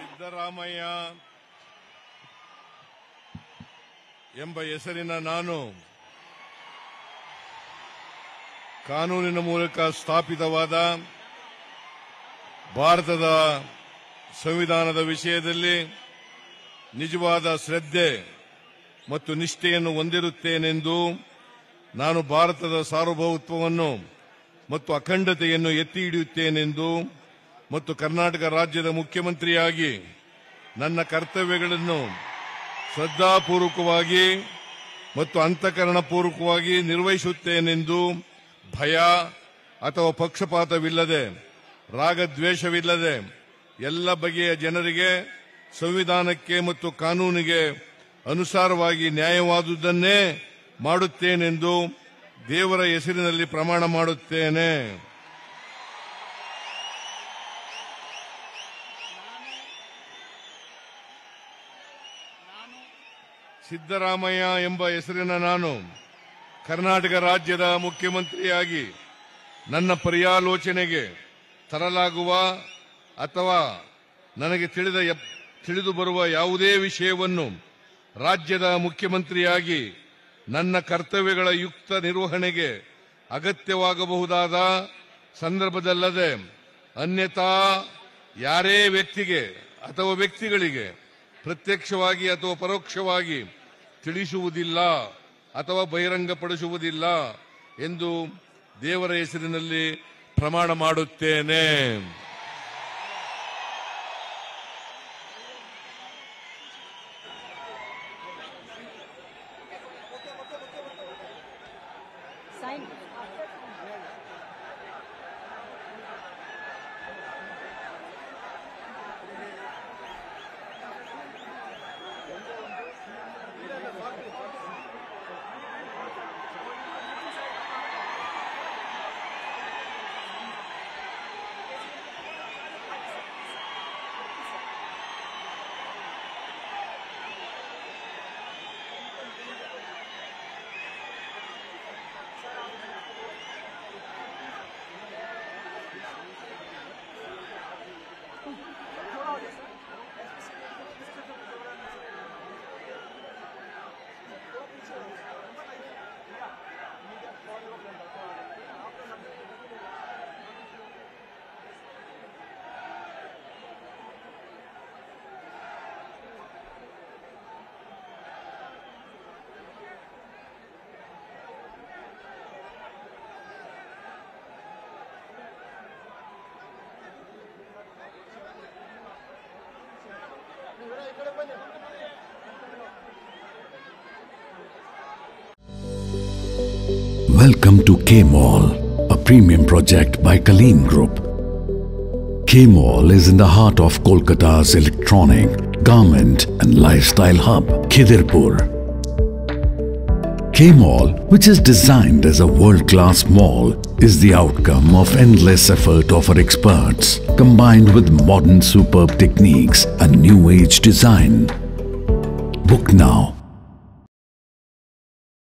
ಸಿದ್ದರಾಮಯ್ಯ ಎಂಬ ಹೆಸರಿನ ನಾನು ಕಾನೂನಿನ ಮೂಲಕ ಸ್ಥಾಪಿತವಾದ ಭಾರತದ ಸಂವಿಧಾನದ ವಿಷಯದಲ್ಲಿ ನಿಜವಾದ ಶ್ರದ್ಧೆ ಮತ್ತು ನಿಷ್ಠೆಯನ್ನು ಹೊಂದಿರುತ್ತೇನೆಂದು ನಾನು ಭಾರತದ ಸಾರ್ವಭೌಮತ್ವವನ್ನು ಮತ್ತು ಅಖಂಡತೆಯನ್ನು ಎತ್ತಿ ಹಿಡಿಯುತ್ತೇನೆಂದು ಮತ್ತು ಕರ್ನಾಟಕ ರಾಜ್ಯದ ಮುಖ್ಯಮಂತ್ರಿಯಾಗಿ ನನ್ನ ಕರ್ತವ್ಯಗಳನ್ನು ಶ್ರದ್ಧಾಪೂರ್ವಕವಾಗಿ ಮತ್ತು ಅಂತಃಕರಣಪೂರ್ವಕವಾಗಿ ನಿರ್ವಹಿಸುತ್ತೇನೆಂದು ಭಯ ಅಥವಾ ಪಕ್ಷಪಾತವಿಲ್ಲದೆ ರಾಗದ್ವೇಷವಿಲ್ಲದೆ ಎಲ್ಲ ಬಗೆಯ ಜನರಿಗೆ ಸಂವಿಧಾನಕ್ಕೆ ಮತ್ತು ಕಾನೂನಿಗೆ ಅನುಸಾರವಾಗಿ ನ್ಯಾಯವಾದುದನ್ನೇ ಮಾಡುತ್ತೇನೆಂದು ದೇವರ ಹೆಸರಿನಲ್ಲಿ ಪ್ರಮಾಣ ಮಾಡುತ್ತೇನೆ ಸಿದ್ದರಾಮಯ್ಯ ಎಂಬ ಹೆಸರಿನ ನಾನು ಕರ್ನಾಟಕ ರಾಜ್ಯದ ಮುಖ್ಯಮಂತ್ರಿಯಾಗಿ ನನ್ನ ಪರ್ಯಾಲೋಚನೆಗೆ ತರಲಾಗುವ ಅಥವಾ ನನಗೆ ತಿಳಿದ ಎಪ್- ತಿಳಿದು ಬರುವ ಯಾವುದೇ ವಿಷಯವನ್ನು ರಾಜ್ಯದ ಮುಖ್ಯಮಂತ್ರಿಯಾಗಿ ನನ್ನ ಕರ್ತವ್ಯಗಳ ಯುಕ್ತ ನಿರ್ವಹಣೆಗೆ ಅಗತ್ಯವಾಗಬಹುದಾದ ಸಂದರ್ಭದಲ್ಲದೆ ಅನ್ಯಥಾ ಯಾರೇ ವ್ಯಕ್ತಿಗೆ ಅಥವಾ ವ್ಯಕ್ತಿಗಳಿಗೆ ಪ್ರತ್ಯಕ್ಷವಾಗಿ ಅಥವಾ ಪರೋಕ್ಷವಾಗಿ ತಿಳಿಸುವುದಿಲ್ಲ ಅಥವಾ ಬಹಿರಂಗಪಡಿಸುವುದಿಲ್ಲ ಎಂದು ದೇವರ ಹೆಸರಿನಲ್ಲಿ ಪ್ರಮಾಣ ಮಾಡುತ್ತೇನೆ Sign. Welcome to K Mall, a premium project by Kaleen Group. K Mall is in the heart of Kolkata's electronic, garment and lifestyle hub, Khidirpur. K Mall, which is designed as a world-class mall, is the outcome of endless effort of our experts, combined with modern superb techniques and new age design. Book now